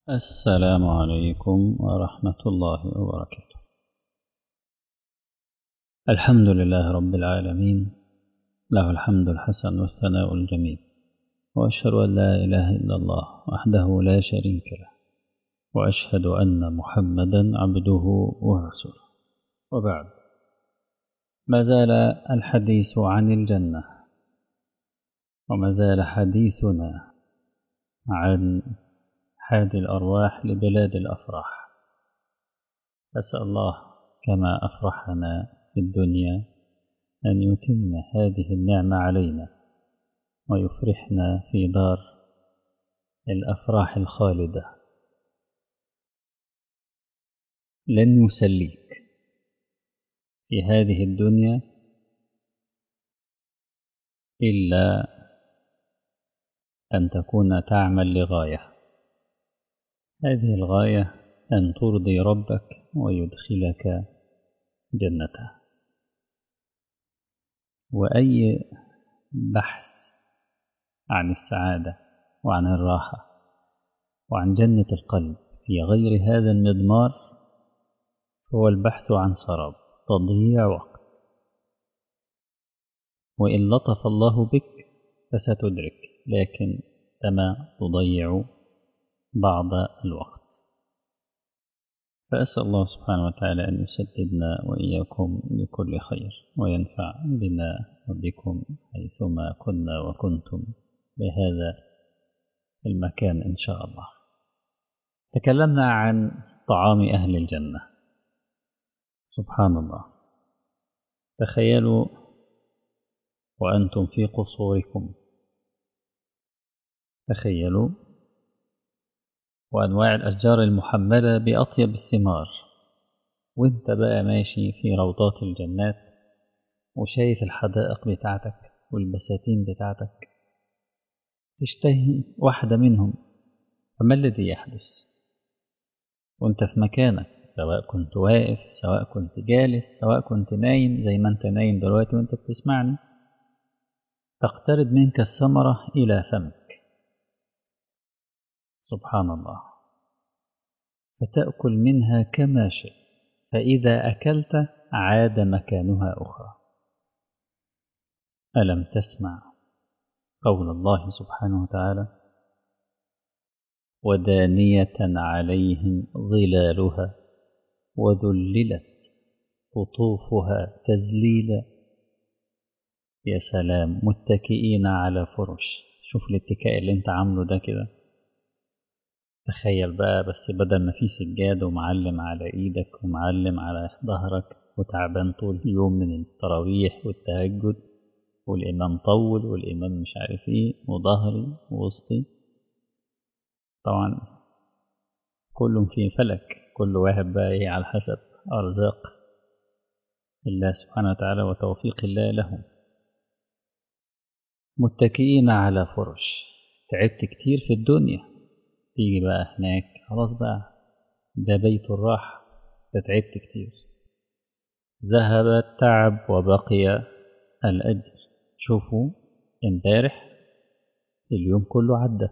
السلام عليكم ورحمة الله وبركاته الحمد لله رب العالمين له الحمد الحسن والثناء الجميل وأشهد أن لا إله إلا الله وحده لا شريك له وأشهد أن محمدا عبده ورسوله وبعد ما زال الحديث عن الجنة وما زال حديثنا عن حاد الأرواح لبلاد الأفراح أسأل الله كما أفرحنا في الدنيا أن يتم هذه النعمة علينا ويفرحنا في دار الأفراح الخالدة لن يسليك في هذه الدنيا إلا أن تكون تعمل لغاية هذه الغاية أن ترضي ربك ويدخلك جنته وأي بحث عن السعادة وعن الراحة وعن جنة القلب في غير هذا المضمار هو البحث عن سراب تضييع وقت وإن لطف الله بك فستدرك لكن كما تضيع بعض الوقت فأسأل الله سبحانه وتعالى أن يسددنا وإياكم لكل خير وينفع بنا وبكم حيثما كنا وكنتم بهذا المكان إن شاء الله تكلمنا عن طعام أهل الجنة سبحان الله تخيلوا وأنتم في قصوركم تخيلوا وأنواع الأشجار المحملة بأطيب الثمار وانت بقى ماشي في روضات الجنات وشايف الحدائق بتاعتك والبساتين بتاعتك تشتهي واحدة منهم فما الذي يحدث وانت في مكانك سواء كنت واقف سواء كنت جالس سواء كنت نايم زي ما انت نايم دلوقتي وانت بتسمعني تقترب منك الثمرة إلى فمك سبحان الله فتأكل منها كما شئت فإذا أكلت عاد مكانها أخرى ألم تسمع قول الله سبحانه وتعالى ودانية عليهم ظلالها وذللت قطوفها تذليلا يا سلام متكئين على فرش شوف الاتكاء اللي انت عامله ده كده تخيل بقى بس بدل ما في سجاد ومعلم على ايدك ومعلم على ظهرك وتعبان طول اليوم من التراويح والتهجد والإمام طول والإمام مش عارف ايه وظهري ووسطي طبعا كل في فلك كل واحد بقى ايه على حسب أرزاق الله سبحانه وتعالى وتوفيق الله لهم متكئين على فرش تعبت كتير في الدنيا تيجي بقى هناك خلاص بقى ده بيت الراحة تعبت كتير ذهب التعب وبقي الأجر شوفوا امبارح اليوم كله عدى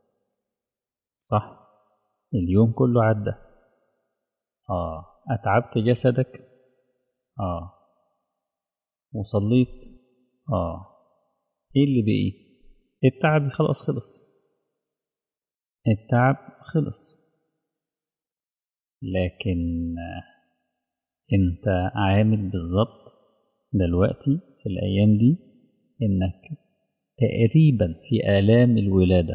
صح اليوم كله عدى اه أتعبت جسدك اه وصليت اه ايه اللي بقي التعب خلاص خلص التعب خلص لكن انت عامل بالظبط دلوقتي في الايام دي انك تقريبا في الام الولاده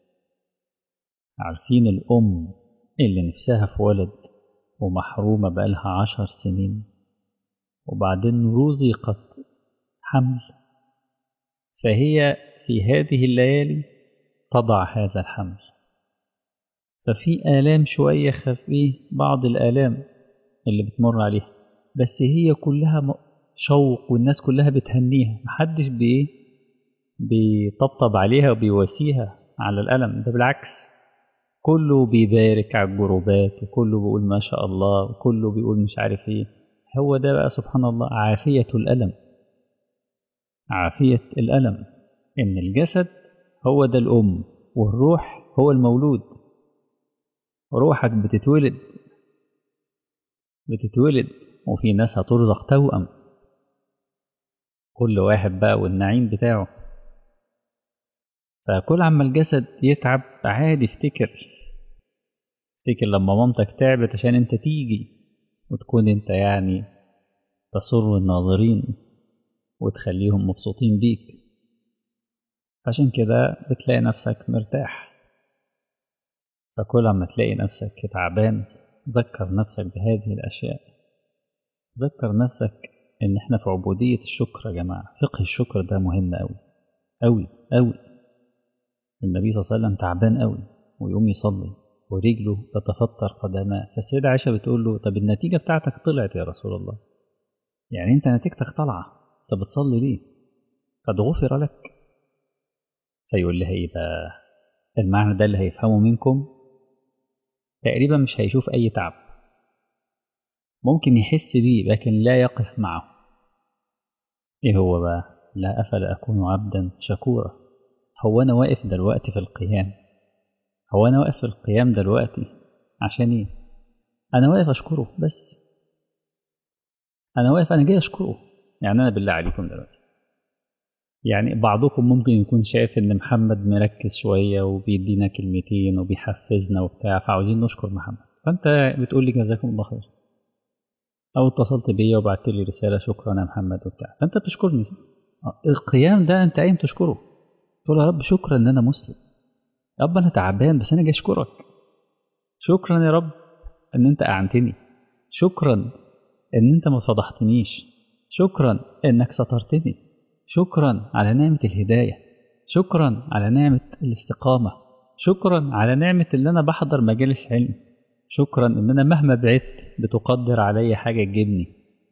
عارفين الام اللي نفسها في ولد ومحرومه بقالها عشر سنين وبعدين رزقت حمل فهي في هذه الليالي تضع هذا الحمل ففي آلام شوية خفيه بعض الآلام اللي بتمر عليها بس هي كلها شوق والناس كلها بتهنيها محدش بإيه بيطبطب عليها وبيواسيها على الألم ده بالعكس كله بيبارك على الجروبات وكله بيقول ما شاء الله وكله بيقول مش عارف ايه هو ده بقى سبحان الله عافية الألم عافية الألم إن الجسد هو ده الأم والروح هو المولود روحك بتتولد بتتولد وفي ناس هترزق توأم كل واحد بقى والنعيم بتاعه فكل عما الجسد يتعب عادي افتكر افتكر لما مامتك تعبت عشان انت تيجي وتكون انت يعني تسر الناظرين وتخليهم مبسوطين بيك عشان كده بتلاقي نفسك مرتاح فكل عما تلاقي نفسك تعبان ذكر نفسك بهذه الأشياء ذكر نفسك إن إحنا في عبودية الشكر يا جماعة فقه الشكر ده مهم أوي أوي أوي النبي صلى الله عليه وسلم تعبان أوي ويقوم يصلي ورجله تتفطر قدماه فالسيدة عائشة بتقول له طب النتيجة بتاعتك طلعت يا رسول الله يعني أنت نتيجتك طالعة طب بتصلي ليه قد غفر لك فيقول لها إيه بقى المعنى ده اللي هيفهمه منكم تقريبا مش هيشوف أي تعب ممكن يحس بيه لكن لا يقف معه إيه هو بقى لا أفلا أكون عبدا شكورا هو أنا واقف دلوقتي في القيام هو أنا واقف في القيام دلوقتي عشان إيه أنا واقف أشكره بس أنا واقف أنا جاي أشكره يعني أنا بالله عليكم دلوقتي يعني بعضكم ممكن يكون شايف ان محمد مركز شويه وبيدينا كلمتين وبيحفزنا وبتاع فعاوزين نشكر محمد فانت بتقول لي جزاكم الله خير او اتصلت بيا وبعت لي رساله شكرا يا محمد وبتاع فانت بتشكرني صح القيام ده انت قايم تشكره تقول يا رب شكرا ان انا مسلم يا رب انا تعبان بس انا جاي اشكرك شكرا يا رب ان انت اعنتني شكرا ان انت ما فضحتنيش شكرا انك سترتني شكرا على نعمة الهداية شكرا على نعمة الاستقامة شكرا على نعمة اللي أنا بحضر مجالس علم شكرا إن أنا مهما بعدت بتقدر عليا حاجة تجيبني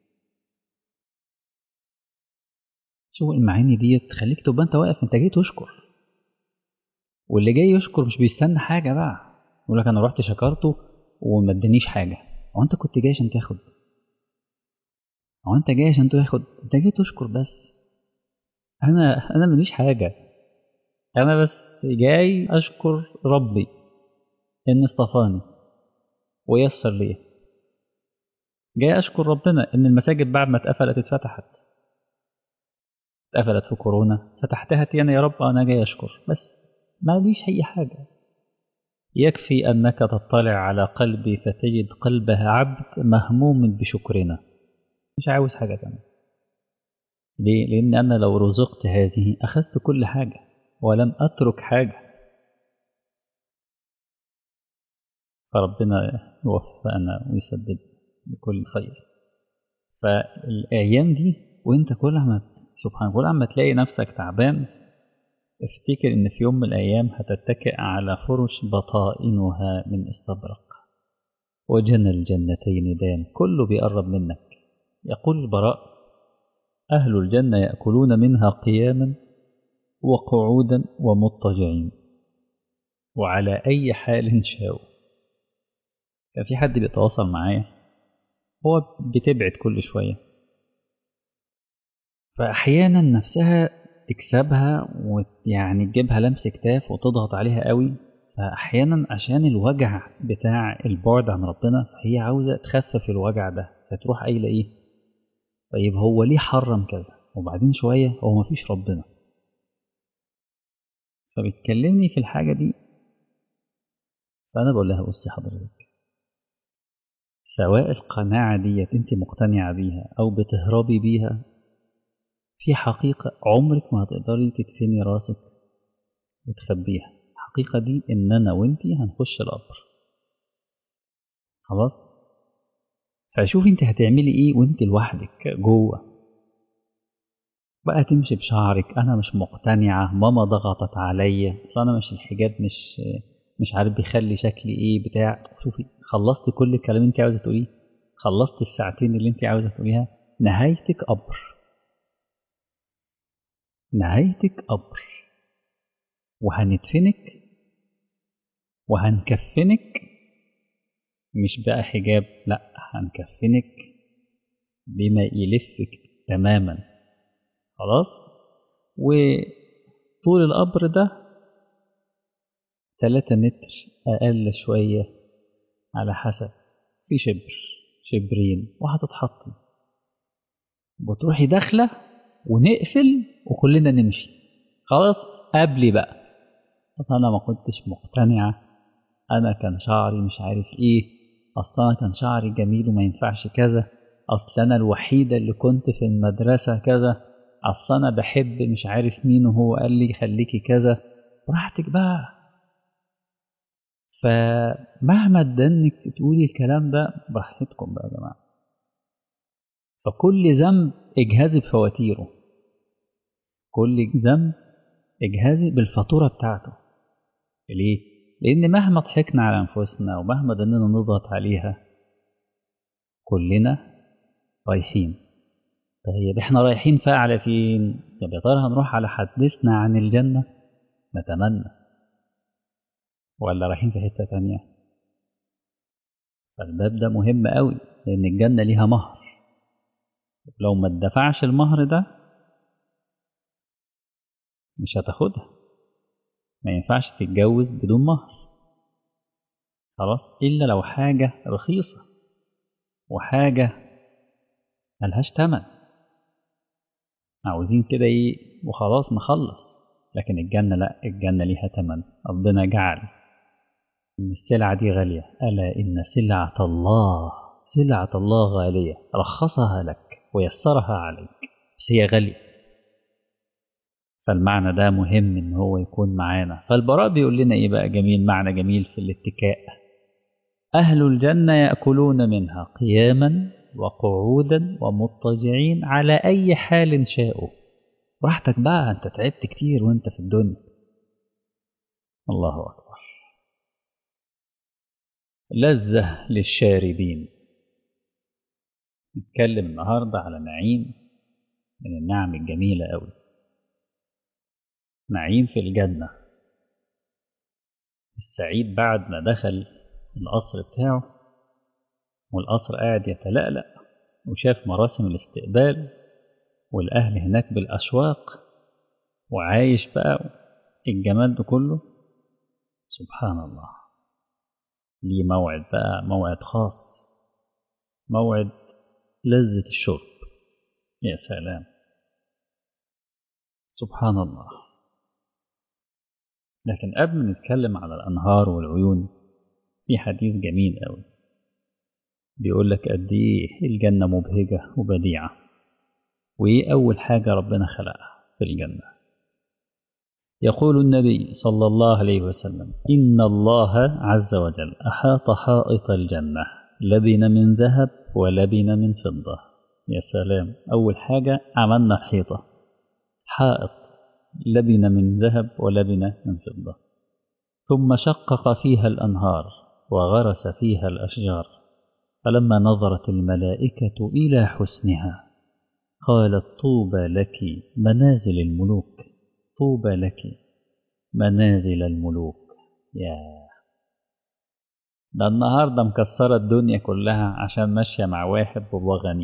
شو المعاني دي تخليك تبقى أنت واقف أنت جاي تشكر واللي جاي يشكر مش بيستنى حاجة بقى يقول لك أنا رحت شكرته وما ادانيش حاجة هو أنت كنت جاي عشان تاخد هو أنت جاي عشان تاخد أنت جاي تشكر بس انا انا ماليش حاجه انا بس جاي اشكر ربي ان اصطفاني ويسر لي جاي اشكر ربنا ان المساجد بعد ما اتقفلت اتفتحت اتقفلت في كورونا فتحتها تاني يا رب انا جاي اشكر بس ماليش اي حاجه يكفي انك تطلع على قلبي فتجد قلبها عبد مهموم بشكرنا مش عاوز حاجه تانيه ليه؟ لأن أنا لو رزقت هذه أخذت كل حاجة ولم أترك حاجة فربنا يوفقنا ويسدد بكل خير فالأيام دي وأنت كل ما سبحان كل ما تلاقي نفسك تعبان افتكر إن في يوم من الأيام هتتكئ على فرش بطائنها من استبرق وجنى الجنتين دان كله بيقرب منك يقول البراء أهل الجنة يأكلون منها قياما وقعودا ومضطجعين وعلى أي حال شاءوا كان في حد بيتواصل معايا هو بتبعد كل شوية فأحيانا نفسها تكسبها ويعني تجيبها لمس كتاف وتضغط عليها قوي فأحيانا عشان الوجع بتاع البعد عن ربنا فهي عاوزة تخفف الوجع ده فتروح قايلة إيه طيب هو ليه حرم كذا وبعدين شوية هو مفيش ربنا فبتكلمني في الحاجة دي فأنا بقول لها بصي حضرتك سواء القناعة ديت أنت مقتنعة بيها أو بتهربي بيها في حقيقة عمرك ما هتقدري تدفني راسك وتخبيها الحقيقة دي إن أنا وأنتي هنخش القبر خلاص فشوفي انت هتعملي ايه وانت لوحدك جوه بقى تمشي بشعرك انا مش مقتنعه ماما ضغطت عليا اصل انا مش الحجاب مش مش عارف بيخلي شكلي ايه بتاع شوفي خلصتي كل الكلام اللي انت عاوزه تقوليه خلصتي الساعتين اللي انت عاوزه تقوليها نهايتك قبر نهايتك قبر وهندفنك وهنكفنك مش بقى حجاب لا هنكفنك بما يلفك تماما خلاص وطول القبر ده 3 متر أقل شوية على حسب في شبر شبرين وهتتحطي وتروحي داخلة ونقفل وكلنا نمشي خلاص قبلي بقى طب أنا ما كنتش مقتنعة أنا كان شعري مش عارف إيه أصل أنا كان شعري جميل وما ينفعش كذا أصل أنا الوحيدة اللي كنت في المدرسة كذا أصل أنا بحب مش عارف مين وهو قال لي خليكي كذا براحتك بقى فمهما ادانك تقولي الكلام ده براحتكم بقى يا جماعة فكل ذنب اجهزي بفواتيره كل ذنب اجهزي بالفاتورة بتاعته ليه؟ لأن مهما ضحكنا على أنفسنا ومهما دننا نضغط عليها كلنا رايحين طيب احنا رايحين فيها على فين؟ طب يا ترى هنروح على حدثنا عن الجنة؟ نتمنى ولا رايحين في حتة تانية؟ فالباب ده مهم قوي لأن الجنة ليها مهر لو ما اتدفعش المهر ده مش هتاخدها ما ينفعش تتجوز بدون مهر خلاص إلا لو حاجة رخيصة وحاجة ملهاش تمن عاوزين كده ايه وخلاص نخلص لكن الجنة لا الجنة ليها تمن ربنا جعل إن السلعة دي غالية ألا إن سلعة الله سلعة الله غالية رخصها لك ويسرها عليك بس هي غالية فالمعنى ده مهم إن هو يكون معانا فالبراء بيقول لنا إيه بقى جميل معنى جميل في الاتكاء أهل الجنة يأكلون منها قياما وقعودا ومضطجعين على أي حال شاءوا براحتك بقى أنت تعبت كتير وأنت في الدنيا الله أكبر لذة للشاربين نتكلم النهاردة على نعيم من النعم الجميلة أوي نعيم في الجنة السعيد بعد ما دخل القصر بتاعه والقصر قاعد يتلألأ وشاف مراسم الاستقبال والأهل هناك بالأشواق وعايش بقى الجمال ده كله سبحان الله ليه موعد بقى موعد خاص موعد لذة الشرب يا سلام سبحان الله لكن قبل ما نتكلم على الأنهار والعيون في حديث جميل أوي بيقول لك قد إيه الجنة مبهجة وبديعة وإيه أول حاجة ربنا خلقها في الجنة يقول النبي صلى الله عليه وسلم إن الله عز وجل أحاط حائط الجنة لبن من ذهب ولبن من فضة يا سلام أول حاجة عملنا حيطة حائط لبن من ذهب ولبن من فضة ثم شقق فيها الأنهار وغرس فيها الأشجار فلما نظرت الملائكة إلى حسنها قالت طوبى لك منازل الملوك طوبى لك منازل الملوك يا ده النهاردة مكسرة الدنيا كلها عشان ماشية مع واحد وهو غني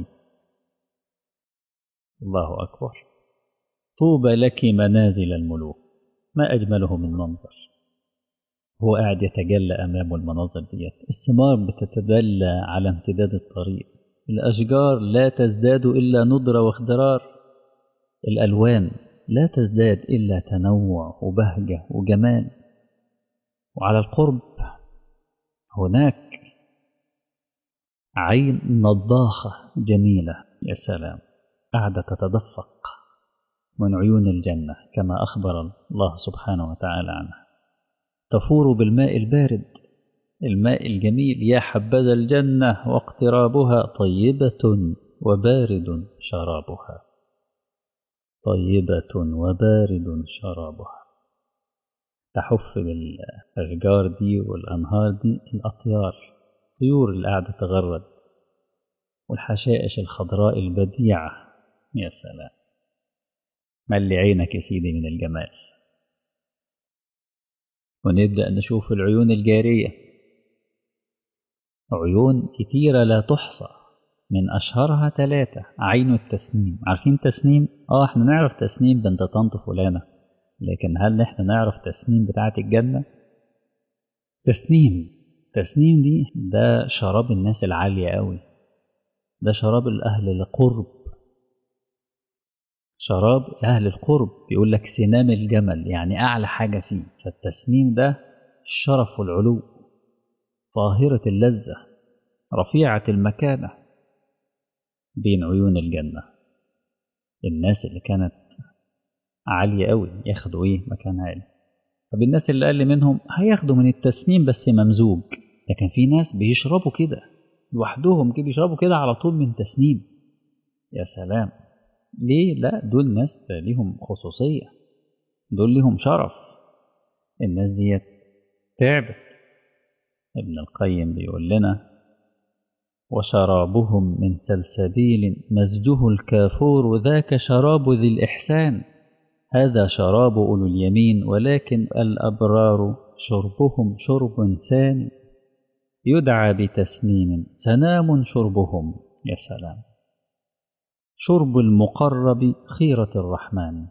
الله أكبر طوبى لك منازل الملوك ما أجمله من منظر هو قاعد يتجلى أمامه المناظر ديت الثمار بتتدلى على امتداد الطريق الأشجار لا تزداد إلا ندرة واخضرار الألوان لا تزداد إلا تنوع وبهجة وجمال وعلى القرب هناك عين نضاخة جميلة يا سلام قاعدة تتدفق من عيون الجنة كما أخبر الله سبحانه وتعالى عنها تفور بالماء البارد الماء الجميل يا حبذا الجنة واقترابها طيبة وبارد شرابها طيبة وبارد شرابها تحف بالأشجار دي والأنهار دي الأطيار طيور اللي قاعدة تغرد والحشائش الخضراء البديعة يا سلام ملي عينك يا سيدي من الجمال ونبدأ نشوف العيون الجارية عيون كتيرة لا تحصى من أشهرها ثلاثة عين التسنيم عارفين تسنيم؟ آه احنا نعرف تسنيم بنت طنط فلانة لكن هل احنا نعرف تسنيم بتاعة الجنة؟ تسنيم التسنيم دي ده شراب الناس العالية قوي ده شراب الأهل القرب شراب أهل القرب بيقول لك سنام الجمل يعني أعلى حاجة فيه فالتسنيم ده الشرف والعلو طاهرة اللذة رفيعة المكانة بين عيون الجنة الناس اللي كانت عالية قوي ياخدوا ايه مكان عالي طب الناس اللي أقل منهم هياخدوا من التسنيم بس ممزوج لكن في ناس بيشربوا كده لوحدهم كده بيشربوا كده على طول من تسنيم يا سلام ليه لا دول ناس ليهم خصوصية دول ليهم شرف الناس ديت تعبت ابن القيم بيقول لنا وشرابهم من سلسبيل مزجه الكافور ذاك شراب ذي الإحسان هذا شراب أولو اليمين ولكن الأبرار شربهم شرب ثاني يدعى بتسنيم سنام شربهم يا سلام شرب المقرب خيرة الرحمن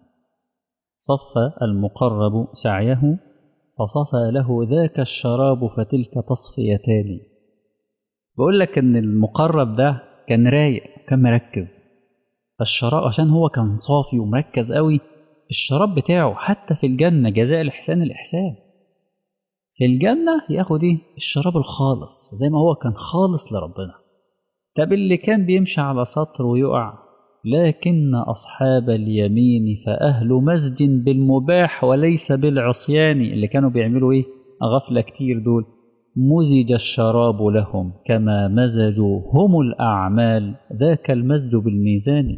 صف المقرب سعيه فصفى له ذاك الشراب فتلك تصفيتان بقول لك ان المقرب ده كان رايق كان مركز فالشراب عشان هو كان صافي ومركز قوي الشراب بتاعه حتى في الجنة جزاء الإحسان الإحسان في الجنة ياخد ايه الشراب الخالص زي ما هو كان خالص لربنا طب اللي كان بيمشي على سطر ويقع لكن أصحاب اليمين فأهل مسج بالمباح وليس بالعصيان اللي كانوا بيعملوا إيه غفلة كتير دول مزج الشراب لهم كما مزجوا هم الأعمال ذاك المزج بالميزان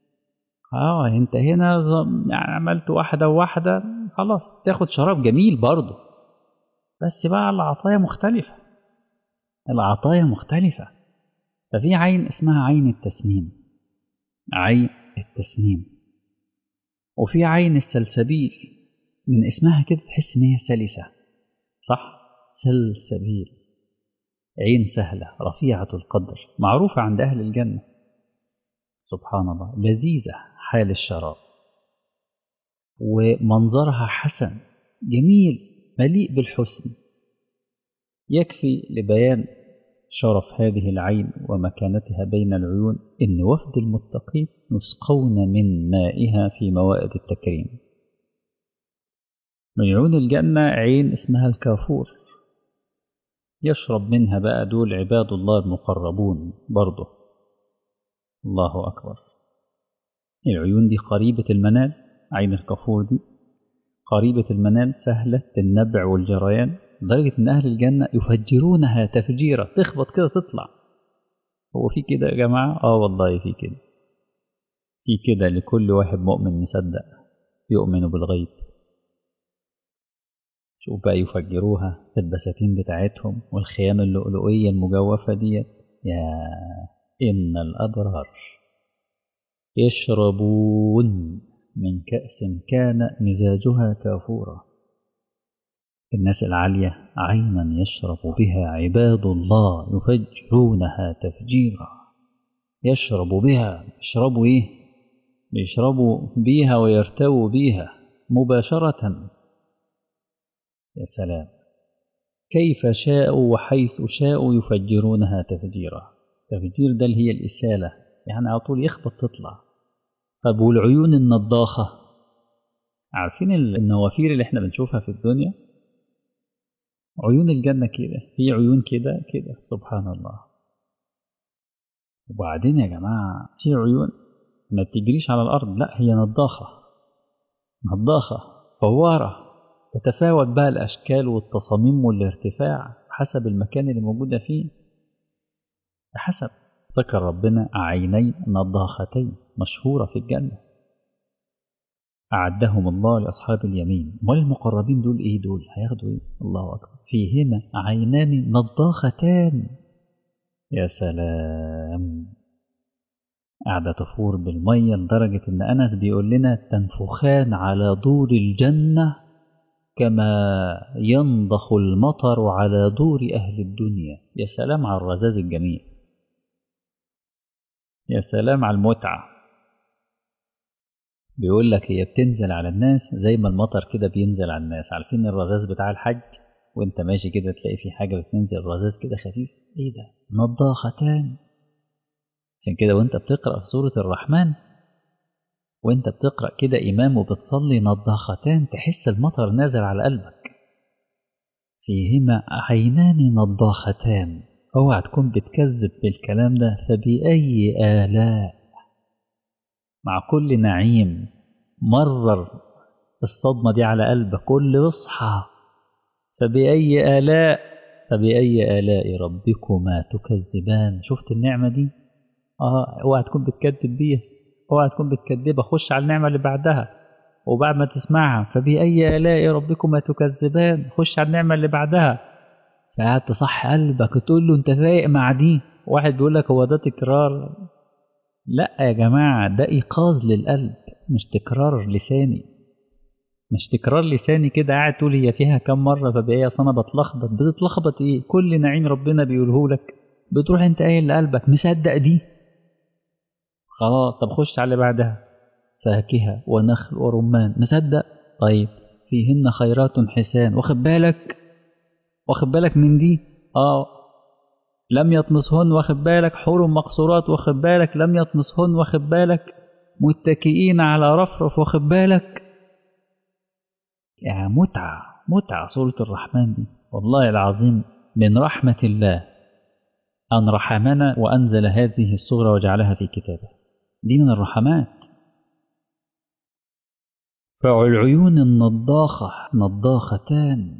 آه أنت هنا يعني عملت واحدة وواحدة خلاص تاخد شراب جميل برضه بس بقى العطايا مختلفة العطايا مختلفة ففي عين اسمها عين التسنيم عين التسنيم وفي عين السلسبيل من اسمها كده تحس ان هي سلسة صح سلسبيل عين سهلة رفيعة القدر معروفة عند أهل الجنة سبحان الله لذيذة حال الشراب ومنظرها حسن جميل مليء بالحسن يكفي لبيان شرف هذه العين ومكانتها بين العيون إن وفد المتقين يسقون من مائها في موائد التكريم من عيون الجنة عين اسمها الكافور يشرب منها بقى دول عباد الله المقربون برضه الله أكبر العيون دي قريبة المنال عين الكافور دي قريبة المنال سهلة النبع والجريان لدرجة إن أهل الجنة يفجرونها تفجيرا تخبط كده تطلع هو في كده يا جماعة؟ آه والله في كده في كده لكل واحد مؤمن مصدق يؤمن بالغيب شوف بقى يفجروها في البساتين بتاعتهم والخيام اللؤلؤية المجوفة ديت يا إن الأبرار يشربون من كأس كان مزاجها كافورا الناس العالية عينا يشرب بها عباد الله يفجرونها تفجيرا يشرب بها يشربوا ايه يشربوا بيها ويرتووا بيها مباشرة يا سلام كيف شاءوا وحيث شاءوا يفجرونها تفجيرا تفجير ده اللي هي الإسالة يعني على طول يخبط تطلع طب والعيون النضاخة عارفين النوافير اللي احنا بنشوفها في الدنيا عيون الجنة كده في عيون كده كده سبحان الله وبعدين يا جماعة في عيون ما بتجريش على الأرض لا هي نضاخة نضاخة فوارة تتفاوت بقى الأشكال والتصاميم والارتفاع حسب المكان اللي موجودة فيه حسب ذكر ربنا عيني نضاختين مشهورة في الجنة أعدهم الله لأصحاب اليمين امال المقربين دول إيه دول هياخدوا إيه الله أكبر فيهما عينان نضاختان يا سلام قاعدة تفور بالمية لدرجة إن أنس بيقول لنا تنفخان على دور الجنة كما ينضخ المطر على دور أهل الدنيا يا سلام على الرذاذ الجميل يا سلام على المتعة بيقول لك هي بتنزل على الناس زي ما المطر كده بينزل على الناس عارفين الرذاذ بتاع الحج وانت ماشي كده تلاقي في حاجة بتنزل رذاذ كده خفيف ايه ده نضاختان عشان كده وانت بتقرأ في سورة الرحمن وانت بتقرأ كده إمام وبتصلي نضاختان تحس المطر نازل على قلبك فيهما عينان نضاختان اوعى تكون بتكذب بالكلام ده فبأي آلاء مع كل نعيم مرر الصدمة دي على قلبك كل اصحى فبأي آلاء فبأي آلاء ربكما تكذبان شفت النعمة دي اه اوعى تكون بتكذب بيها اوعى تكون بتكذبها خش على النعمة اللي بعدها وبعد ما تسمعها فبأي آلاء ربكما تكذبان خش على النعمة اللي بعدها فقعدت تصح قلبك تقول له انت فايق مع دي واحد بيقول لك هو ده تكرار لا يا جماعة ده إيقاظ للقلب مش تكرار لساني مش تكرار لساني كده قاعد تقول هي فيها كم مرة فبقى أصل أنا بتلخبط بتتلخبط إيه كل نعيم ربنا بيقوله لك بتروح أنت قايل لقلبك مصدق دي خلاص طب خش على اللي بعدها فاكهة ونخل ورمان مصدق طيب فيهن خيرات حسان واخد بالك واخد بالك من دي اه لم يطمسهن واخد بالك حور مقصورات واخد بالك لم يطمسهن واخد بالك متكئين على رفرف واخد بالك يعني متعة متعة سورة الرحمن دي والله العظيم من رحمة الله أن رحمنا وأنزل هذه الصورة وجعلها في كتابه دي من الرحمات فالعيون النضاخة نضاختان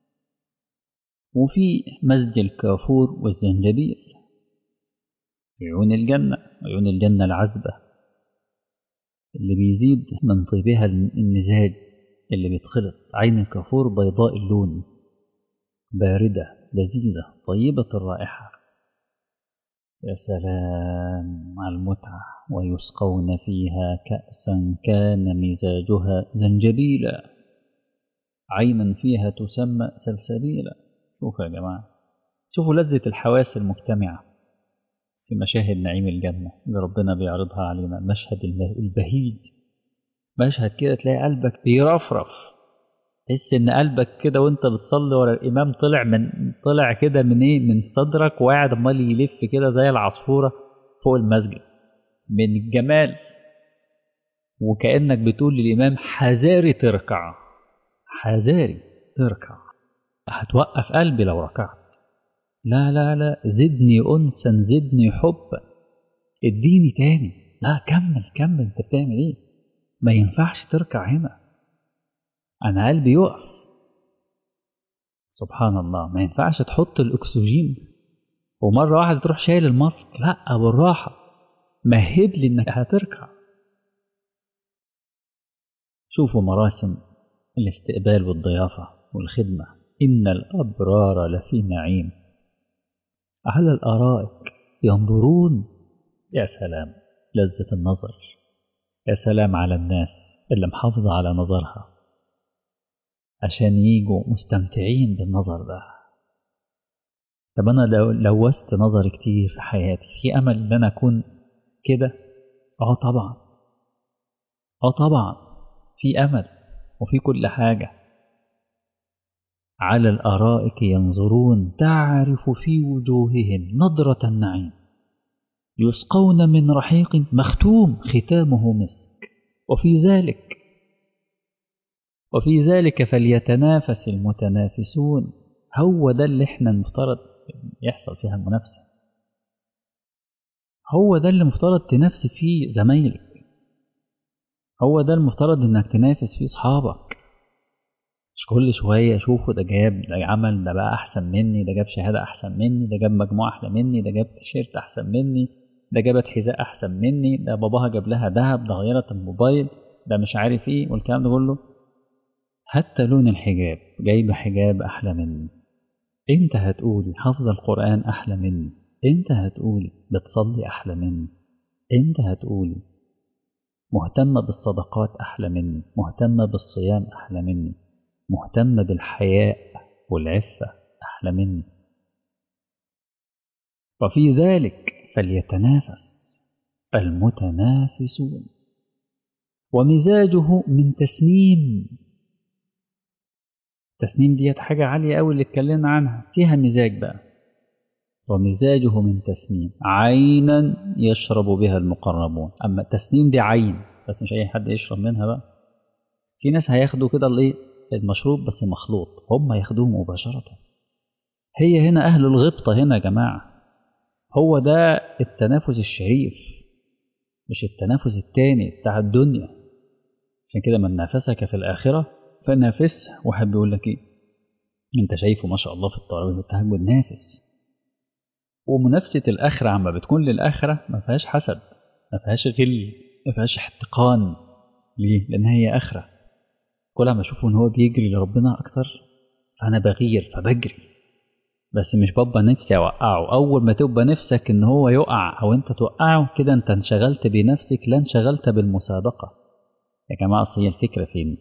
وفي مزج الكافور والزنجبيل عيون الجنة عيون الجنة العذبة اللي بيزيد من طيبها المزاج اللي بيتخلط عين الكافور بيضاء اللون باردة لذيذة طيبة الرائحة يا سلام على المتعة ويسقون فيها كأسا كان مزاجها زنجبيلا عينا فيها تسمى سلسبيلا شوفوا يا جماعة شوفوا لذة الحواس المجتمعة في مشاهد نعيم الجنة اللي ربنا بيعرضها علينا المشهد البهيج مشهد كده تلاقي قلبك بيرفرف تحس ان قلبك كده وانت بتصلي ورا الامام طلع من طلع كده من ايه من صدرك وقاعد امال يلف كده زي العصفوره فوق المسجد من الجمال وكانك بتقول للامام حذاري تركع حذاري تركع هتوقف قلبي لو ركعت لا لا لا زدني انسا زدني حبا اديني تاني لا كمل كمل انت بتعمل ايه ما ينفعش تركع هنا انا قلبي يقف سبحان الله ما ينفعش تحط الاكسجين ومره واحده تروح شايل الماسك لا بالراحه مهد لي انك هتركع شوفوا مراسم الاستقبال والضيافه والخدمه ان الابرار لفي نعيم على الارائك ينظرون يا سلام لذه النظر يا سلام على الناس اللي محافظه على نظرها عشان يجوا مستمتعين بالنظر ده طب انا لو لوثت نظري كتير في حياتي في امل ان انا اكون كده اه طبعا اه طبعا في امل وفي كل حاجه على الارائك ينظرون تعرف في وجوههم نضره النعيم يسقون من رحيق مختوم ختامه مسك وفي ذلك وفي ذلك فليتنافس المتنافسون هو ده اللي احنا المفترض يحصل فيها المنافسة هو ده اللي المفترض تنافس فيه زمايلك هو ده المفترض انك تنافس فيه اصحابك مش كل شوية شوفوا ده جاب ده عمل ده بقى أحسن مني ده جاب شهادة أحسن مني ده جاب مجموعة أحلى مني ده جاب تيشيرت أحسن مني ده جابت حذاء أحسن مني ده باباها جاب لها دهب ده غيرت الموبايل ده مش عارف ايه والكلام ده كله حتى لون الحجاب جايبة حجاب أحلى مني أنت هتقولي حافظة القرآن أحلى مني أنت هتقولي بتصلي أحلى مني أنت هتقولي مهتمة بالصدقات أحلى مني مهتمة بالصيام أحلى مني مهتمة بالحياء والعفة أحلى مني وفي ذلك فليتنافس المتنافسون ومزاجه من تسنيم التسنيم ديت حاجة عالية قوي اللي اتكلمنا عنها فيها مزاج بقى ومزاجه من تسنيم عينا يشرب بها المقربون أما التسنيم دي عين بس مش أي حد يشرب منها بقى في ناس هياخدوا كده الايه المشروب بس مخلوط هم ياخدوه مباشرة هي هنا أهل الغبطة هنا يا جماعة هو ده التنافس الشريف مش التنافس التاني بتاع الدنيا عشان كده من نافسك في الآخرة فنافس واحد بيقول لك ايه انت شايفه ما شاء الله في التراويح والتهجد نافس ومنافسة الآخرة عما بتكون للآخرة ما فيهاش حسد ما فيهاش غل ما فيهاش احتقان ليه؟ لأن هي آخرة كل ما أشوفه إن هو بيجري لربنا أكتر فأنا بغير فبجري بس مش ببقى نفسي أوقعه أول ما تبقى نفسك إن هو يقع أو أنت توقعه كده أنت انشغلت بنفسك لا انشغلت بالمسابقة يا جماعة أصل هي الفكرة فين؟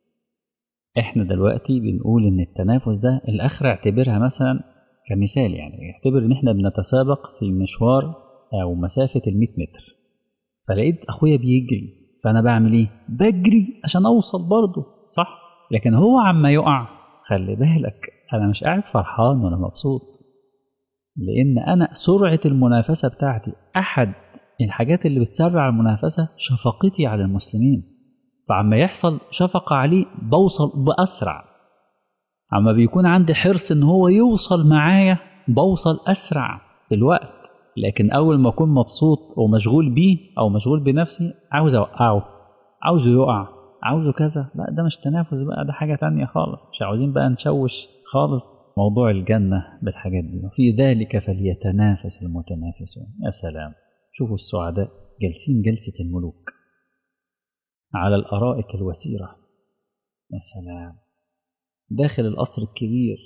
إحنا دلوقتي بنقول إن التنافس ده الآخرة اعتبرها مثلا كمثال يعني اعتبر إن إحنا بنتسابق في مشوار أو مسافة ال 100 متر فلقيت أخويا بيجري فأنا بعمل إيه؟ بجري عشان أوصل برضه صح؟ لكن هو عما يقع خلي بالك أنا مش قاعد فرحان ولا مبسوط لأن أنا سرعة المنافسة بتاعتي أحد الحاجات اللي بتسرع المنافسة شفقتي على المسلمين فعما يحصل شفقة عليه بوصل بأسرع عما بيكون عندي حرص إن هو يوصل معايا بوصل أسرع في الوقت لكن أول ما أكون مبسوط ومشغول بيه أو مشغول بنفسي عاوز أوقعه عاوزه يقع عاوزه كذا لا ده مش تنافس بقى ده حاجة تانية خالص مش عاوزين بقى نشوش خالص موضوع الجنة بالحاجات دي وفي ذلك فليتنافس المتنافسون يا سلام شوفوا السعداء جالسين جلسة الملوك على الأرائك الوسيرة يا سلام داخل القصر الكبير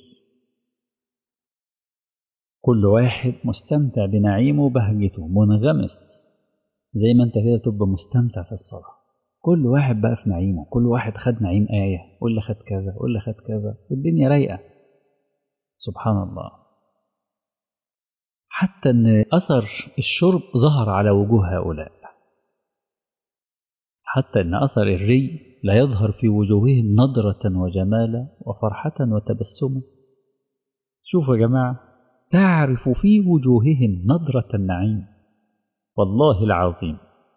كل واحد مستمتع بنعيمه وبهجته منغمس زي ما انت كده تبقى مستمتع في الصلاة كل واحد بقى في نعيمه كل واحد خد نعيم آية واللي خد كذا واللي خد كذا والدنيا رايقة سبحان الله حتى ان أثر الشرب ظهر على وجوه هؤلاء حتى ان أثر الري لا يظهر في وجوههم نضرة وجمالا وفرحة وتبسما شوفوا يا جماعة تعرف في وجوههم نضرة النعيم والله العظيم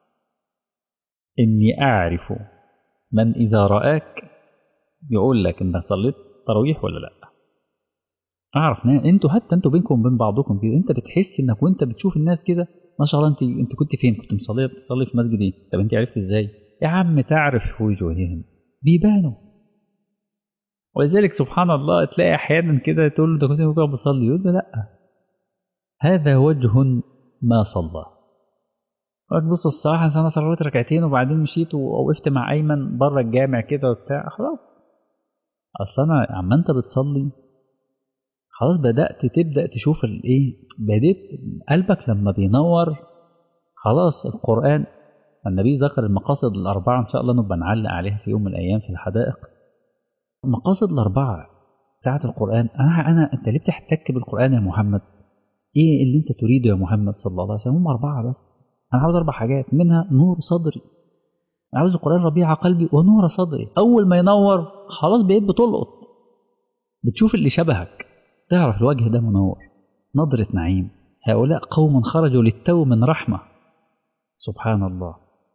إني أعرف من إذا رآك يقول لك إنك صليت تراويح ولا لأ أعرف ناس أنتوا حتى أنتوا بينكم وبين بعضكم كده أنت بتحس إنك وأنت بتشوف الناس كده ما شاء الله أنت أنت كنت فين؟ كنت مصلي بتصلي في مسجد إيه؟ طب أنت عرفت إزاي؟ يا عم تعرف في وجوههم بيبانوا ولذلك سبحان الله تلاقي أحيانا كده تقول له أنت كنت بتصلي يقول له لأ هذا وجه ما صلى قلت بص الصراحة أنا صليت ركعتين وبعدين مشيت ووقفت مع أيمن بره الجامع كده وبتاع خلاص أصل أنا عما أنت بتصلي خلاص بدأت تبدأ تشوف الإيه بديت قلبك لما بينور خلاص القرآن النبي ذكر المقاصد الأربعة إن شاء الله نبقى نعلق عليها في يوم من الأيام في الحدائق المقاصد الأربعة بتاعة القرآن أنا أنا أنت ليه بتحتك بالقرآن يا محمد؟ إيه اللي أنت تريده يا محمد صلى الله عليه وسلم؟ هم أربعة بس أنا عاوز أربع حاجات منها نور صدري أنا عاوز القرآن ربيع قلبي ونور صدري أول ما ينور خلاص بقيت بتلقط بتشوف اللي شبهك تعرف الوجه ده منور نظرة نعيم هؤلاء قوم خرجوا للتو من رحمة سبحان الله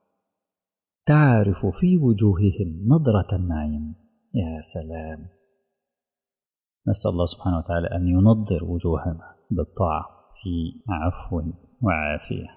تعرف في وجوههم نظرة النعيم يا سلام نسأل الله سبحانه وتعالى أن ينظر وجوهنا بالطاعة في عفو وعافية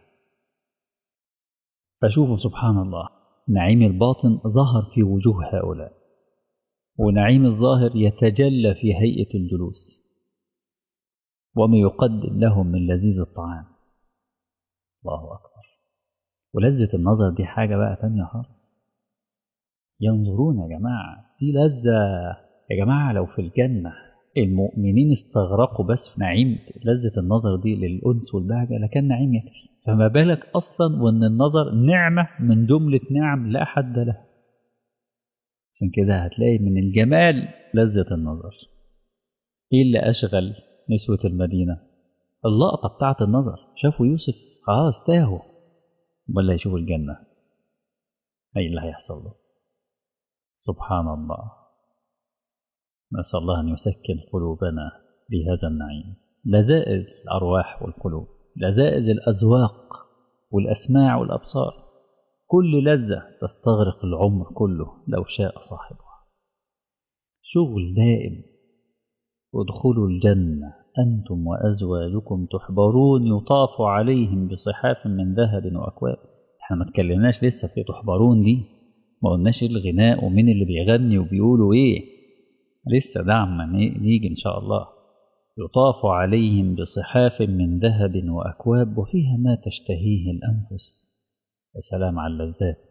فشوفوا سبحان الله نعيم الباطن ظهر في وجوه هؤلاء ونعيم الظاهر يتجلى في هيئة الجلوس وما يقدم لهم من لذيذ الطعام الله أكبر ولذة النظر دي حاجة بقى تانية خالص ينظرون يا جماعة دي لذة يا جماعة لو في الجنة المؤمنين استغرقوا بس في نعيم لذة النظر دي للأنس والبهجة لكان نعيم يكفي فما بالك أصلا وأن النظر نعمة من جملة نعم لا حد لها عشان كده هتلاقي من الجمال لذة النظر إيه اللي أشغل نسوة المدينة اللقطة بتاعت النظر شافوا يوسف خلاص تاهوا ولا يشوفوا الجنة أي اللي هيحصل له سبحان الله نسأل الله أن يسكن قلوبنا بهذا النعيم لذائذ الأرواح والقلوب لذائذ الأذواق والأسماع والأبصار كل لذة تستغرق العمر كله لو شاء صاحبها شغل دائم ادخلوا الجنة أنتم وأزواجكم تحبرون يطاف عليهم بصحاف من ذهب وأكواب احنا ما اتكلمناش لسه في تحبرون دي ما قلناش الغناء ومين اللي بيغني وبيقولوا ايه لسه ده عما نيجي ان شاء الله يطاف عليهم بصحاف من ذهب وأكواب وفيها ما تشتهيه الأنفس يا سلام على اللذات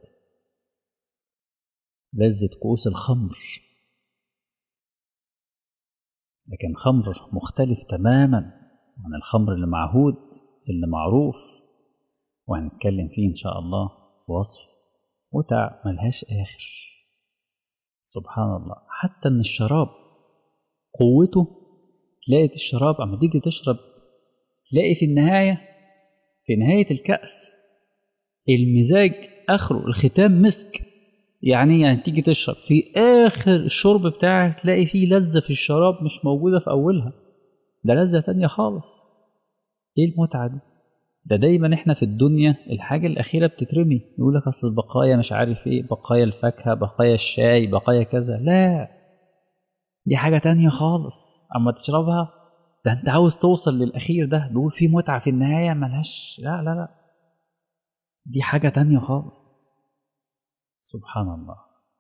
لذة كؤوس الخمر لكن خمر مختلف تماما عن الخمر اللي معهود اللي معروف وهنتكلم فيه إن شاء الله في وصف متع ملهاش آخر سبحان الله حتى إن الشراب قوته تلاقي الشراب أما تيجي تشرب تلاقي في النهاية في نهاية الكأس المزاج آخره الختام مسك يعني يعني تيجي تشرب في آخر الشرب بتاعك تلاقي فيه لذة في الشراب مش موجودة في أولها ده لذة تانية خالص إيه المتعة دي؟ ده دايما احنا في الدنيا الحاجة الأخيرة بتترمي يقول لك أصل البقايا مش عارف إيه بقايا الفاكهة بقايا الشاي بقايا كذا لا دي حاجة تانية خالص أما تشربها ده أنت عاوز توصل للأخير ده بيقول في متعة في النهاية ملهاش لا لا لا دي حاجة تانية خالص سبحان الله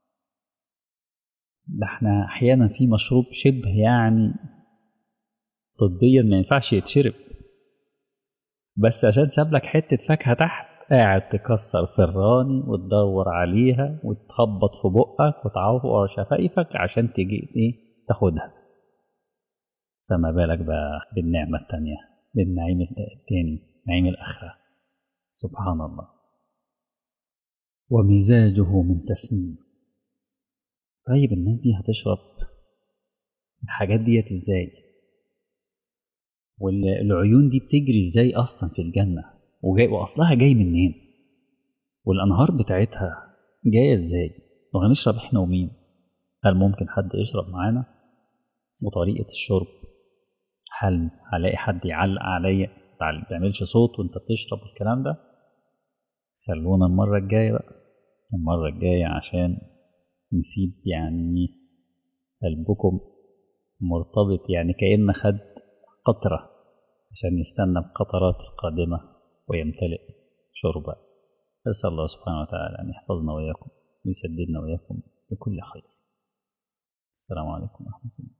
ده احنا احيانا في مشروب شبه يعني طبيا ما ينفعش يتشرب بس عشان ساب لك حته فاكهه تحت قاعد تكسر في الراني وتدور عليها وتخبط في بقك وتعور شفايفك عشان تجي ايه تاخدها فما بالك بقى بالنعمه التانيه بالنعيم التاني نعيم الاخره سبحان الله ومزاجه من تسنيم طيب الناس دي هتشرب الحاجات ديت ازاي والعيون دي بتجري ازاي اصلا في الجنة وجاي واصلها جاي منين والانهار بتاعتها جاية ازاي وهنشرب احنا ومين هل ممكن حد يشرب معانا وطريقة الشرب هل هلاقي حد يعلق عليا ما تعملش صوت وانت بتشرب الكلام ده خلونا المرة الجاية بقى المرة الجاية عشان نسيب يعني قلبكم مرتبط يعني كأن خد قطرة عشان يستنى القطرات القادمة ويمتلئ شربا أسأل الله سبحانه وتعالى أن يحفظنا وإياكم ويسددنا وإياكم بكل خير السلام عليكم ورحمة الله